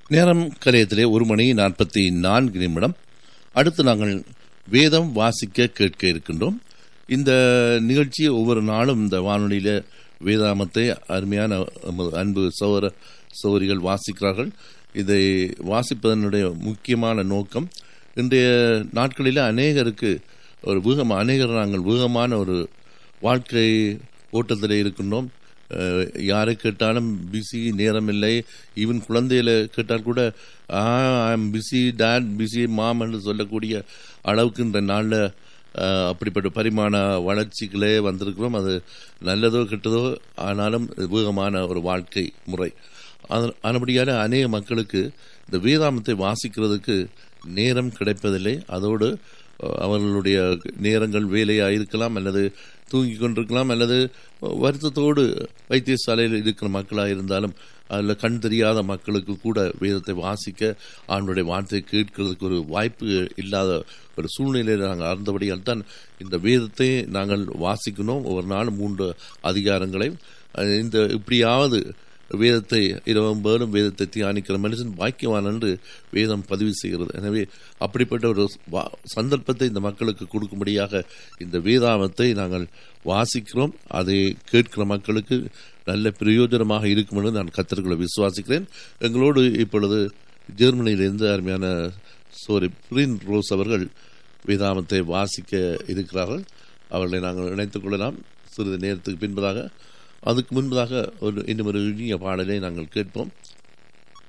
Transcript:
நேரம் கலையத்திலே ஒரு மணி நாற்பத்தி நான்கு நிமிடம் அடுத்து நாங்கள் வேதம் வாசிக்க கேட்க இருக்கின்றோம் இந்த நிகழ்ச்சி ஒவ்வொரு நாளும் இந்த வானொலியில வேதாமத்தை அருமையான நமது அன்பு சௌர சௌரிகள் வாசிக்கிறார்கள் இதை வாசிப்பதனுடைய முக்கியமான நோக்கம் இன்றைய நாட்களில் அநேகருக்கு ஒரு வேகம் அநேகர் நாங்கள் வேகமான ஒரு வாழ்க்கை ஓட்டத்தில் இருக்கின்றோம் அஹ், யாரை கேட்டாலும் பிஸி நேரம் இல்லை ஈவன் குழந்தையில கேட்டால் கூட I'm busy dad busy mom என்று சொல்லக்கூடிய அளவுக்கு இந்த நாளில் அப்படிப்பட்ட பரிமாண வளர்ச்சிகளே வந்திருக்கிறோம் அது நல்லதோ கெட்டதோ ஆனாலும் வேகமான ஒரு வாழ்க்கை முறை அது- ஆனபடியால அநேக மக்களுக்கு இந்த வேதாமத்தை வாசிக்கிறதுக்கு நேரம் கிடைப்பதில்லை அதோடு அஹ், அவர்களுடைய நேரங்கள் வேலையாக இருக்கலாம் அல்லது தூங்கிக் கொண்டிருக்கலாம் அல்லது வருத்தத்தோடு வைத்தியசாலையில் இருக்கிற மக்களாக இருந்தாலும் அதில் கண் தெரியாத மக்களுக்கு கூட வேதத்தை வாசிக்க ஆண்டுடைய வார்த்தையை கேட்கிறதுக்கு ஒரு வாய்ப்பு இல்லாத ஒரு சூழ்நிலையில் நாங்கள் அறிந்தபடியால் தான் இந்த வேதத்தை நாங்கள் வாசிக்கணும் ஒவ்வொரு நாளும் மூன்று அதிகாரங்களை அஹ், இந்த இப்படியாவது வேதத்தை இரவும் பேரும் வேதத்தை தியானிக்கிற மனுஷன் பாக்கியவான் என்று வேதம் பதிவு செய்கிறது எனவே அப்படிப்பட்ட ஒரு வா- சந்தர்ப்பத்தை இந்த மக்களுக்கு கொடுக்கும்படியாக இந்த வேதாமத்தை நாங்கள் வாசிக்கிறோம் அதை கேட்கிற மக்களுக்கு நல்ல பிரயோஜனமாக இருக்கும் என்று நான் கத்தர்களை விசுவாசிக்கிறேன் எங்களோடு இப்பொழுது ஜெர்மனியிலிருந்து அருமையான சோரி பிரின் ரோஸ் அவர்கள் வேதாமத்தை வாசிக்க இருக்கிறார்கள் அவர்களை நாங்கள் இணைத்துக் கொள்ளலாம் சிறிது நேரத்துக்கு பின்பதாக அதுக்கு முன்பதாக ஒரு இன்னும் ஒரு இனிய பாடலை நாங்கள் கேட்போம்